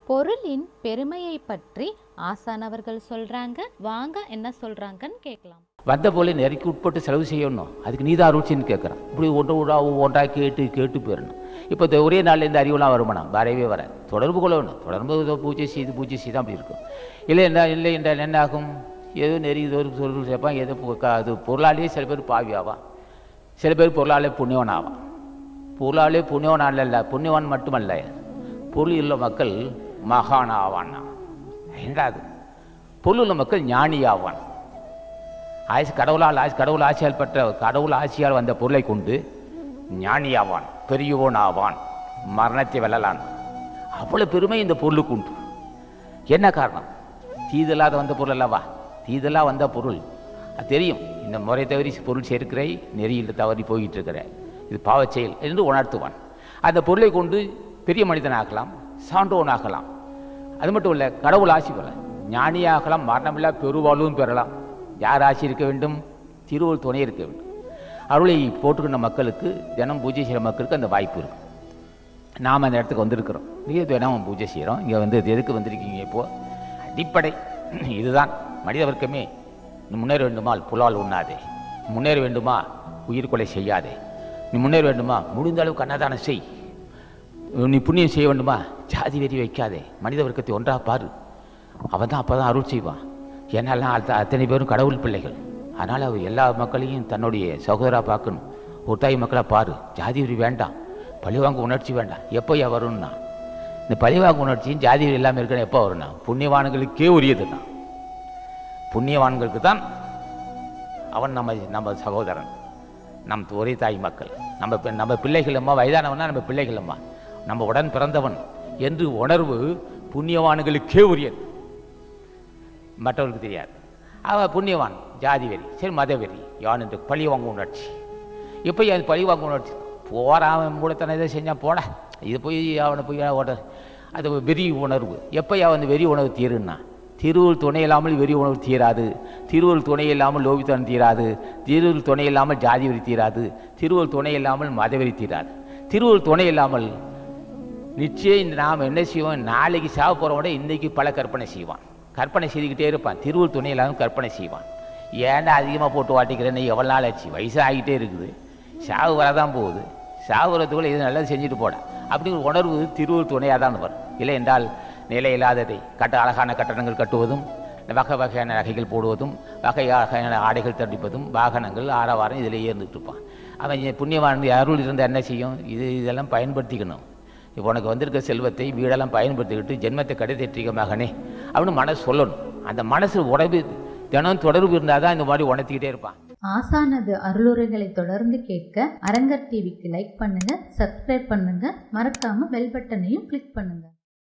பொருளின் பெருமையை பற்றி ஆசான் அவர்கள் சொல்றாங்க வாங்க என்ன சொல்றாங்கன்னு கேட்கலாம் வந்த போல நெருக்கி உட்பட்டு செலவு செய்யணும் அதுக்கு நீதான் அருள்ச்சின்னு கேட்குறான் இப்படி ஒன்று ஒன்றா ஒன்றா கேட்டு கேட்டு போயிடணும் இப்போ இந்த ஒரே நாளில் இந்த அறிவுலாம் வருமானா வரவே வராது தொடர்பு கொள்ளணும் தொடர்பு இதோ பூஜை செய்து பூஜை செய்து அப்படி இருக்கும் இல்லை என்ன இல்லை என்றால் என்ன ஆகும் ஏதோ நெறி ஏதோ ஒரு பொருள் சேர்ப்பான் ஏதோ பொ- க- அது பொருளாலேயே சில பேர் பாவி ஆவான் சில பேர் பொருளாலே புண்ணியவன் ஆவான் பொருளாலே புண்ணியவன் அல்ல புண்ணியவன் மட்டுமல்ல பொருள் உள்ள மக்கள் மகான் ஆவான்னா என்னடாது பொருள் உள்ள மக்கள் ஞானி ஆவான் ஆசி கடவுளால் ஆசி கடவுள் ஆட்சியால் பெற்ற கடவுள் ஆட்சியால் வந்த பொருளை கொண்டு ஞானியாவான் பெரியவோன் ஆவான் மரணத்தை வெல்லலான் அவ்வளவு பெருமை இந்த பொருளுக்கு உண்டு என்ன காரணம் தீதலாத வந்த பொருள் அல்லவா தீதலாக வந்த பொருள் அது தெரியும் இந்த முறை தவறி பொருள் சேர்க்கிறை நெறியில் தவறி போய்கிட்டு இருக்கிற இது பாவச் செயல் என்று உணர்த்துவான் அந்த பொருளை கொண்டு பெரிய மனிதனாகலாம் சான்றோனாகலாம் அது மட்டும் இல்லை கடவுள் ஆசி பெற ஞானியாகலாம் மரணமில்லா பெருவாழ்வும் பெறலாம் யார் ஆசி இருக்க வேண்டும் திருவள்ளுவர் துணை இருக்க வேண்டும் அருளை போட்டுக்கின்ற மக்களுக்கு தினம் பூஜை செய்கிற மக்களுக்கு அந்த வாய்ப்பு இருக்கு நாம் அந்த இடத்துக்கு வந்திருக்கிறோம் நீங்கள் தினம் பூஜை செய்கிறோம் இங்கே வந்து இது எதுக்கு வந்திருக்கீங்க இப்போது அடிப்படை இதுதான் மனித வர்க்கமே நீ முன்னேற வேண்டுமால் புலால் உண்ணாதே முன்னேற வேண்டுமா உயிர் கொலை செய்யாதே நீ முன்னேற வேண்டுமா முடிந்த அளவுக்கு அன்னதானம் செய் நீ புண்ணியம் செய்ய வேண்டுமா ஜாதி வெறி வைக்காதே மனித வர்க்கத்தை ஒன்றா பாரு அவன் தான் அப்போ தான் அருள் செய்வான் ஏன்னாலாம் அத்த- அத்தனை பேரும் கடவுள் பிள்ளைகள் அதனால் அவர் எல்லா மக்களையும் தன்னுடைய சகோதரா பார்க்கணும் ஒரு தாய் மக்களாக பாரு ஜாதி வெறி வேண்டாம் பழிவாங்க உணர்ச்சி வேண்டாம் எப்போயா வரும்னா இந்த பழிவாங்க உணர்ச்சியும் ஜாதி வெறி இல்லாமல் இருக்கணும் எப்போ வரும்னா புண்ணியவான்களுக்கே உரியதுன்னா புண்ணியவான்களுக்கு தான் அவன் நம்ம நம்ம சகோதரன் நம் ஒரே தாய் மக்கள் நம்ம பி- நம்ம பிள்ளைகளம்மா வயதானவனா நம்ம பிள்ளைகளம்மா நம்ம உடன் பிறந்தவன் என்று உணர்வு புண்ணியவான்களுக்கே உரியது மற்றவர்களுக்கு தெரியாது அவன் புண்ணியவான் ஜாதி வெறி சரி மத வெறி யான் என்று பழி வாங்க உணர்ச்சி இப்போ அது பழி வாங்க உணர்ச்சி போகிறான் அவன் மூலத்தனை இதை செஞ்சான் போட இது போய் அவனை போய் ஓட அது வெறி உணர்வு எப்போ அவன் வெறி உணர்வு தீருன்னா திருவுள் துணை இல்லாமல் வெறி உணர்வு தீராது திருவுள் துணை இல்லாமல் லோபித்தனம் தீராது திருவுள் துணை இல்லாமல் ஜாதி வெறி தீராது திருவுள் துணை இல்லாமல் மதவெறி தீராது திருவுள் துணை இல்லாமல் நிச்சயம் நாம் என்ன செய்வோம் நாளைக்கு சாவ போகிறவட இன்னைக்கு பல கற்பனை செய்வான் கற்பனை செய்துக்கிட்டே இருப்பான் திருவுள் துணை இல்லாமல் கற்பனை செய்வான் ஏன்டா அதிகமாக போட்டு வாட்டிக்கிறேன்னு எவ்வளோ நாள் ஆச்சு வயசு ஆகிட்டே இருக்குது சாவு வரதான் போகுது சாவு வரதுக்குள்ள இது நல்லது செஞ்சுட்டு போட அப்படிங்கிற உணர்வு திருவுள் துணையாக தான் வரும் இல்லை என்றால் நிலை இல்லாததை கட்ட அழகான கட்டடங்கள் கட்டுவதும் வகை வகையான நகைகள் போடுவதும் வகை வகையான ஆடைகள் தண்டிப்பதும் வாகனங்கள் ஆரவாரம் இதிலேயே இருந்துகிட்டு இருப்பான் அவன் இ- புண்ணியவான் அருள் இருந்தால் என்ன செய்யும் இது இதெல்லாம் பயன்படுத்திக்கணும் இப்போ உனக்கு வந்திருக்க செல்வத்தை வீடெல்லாம் பயன்படுத்திக்கிட்டு ஜென்மத்தை கடைத்தேற்றிக்க மகனே அப்படின்னு மனசு சொல்லணும் அந்த மனசு உடம்பு தினம் தொடர்பு இருந்தால் தான் இந்த மாதிரி உணர்த்திக்கிட்டே இருப்பான் ஆசானது அருளுரைகளை தொடர்ந்து கேட்க அரங்கர் டிவிக்கு லைக் பண்ணுங்க சப்ஸ்கிரைப் பண்ணுங்க மறக்காம பெல் பட்டனையும் கிளிக் பண்ணுங்க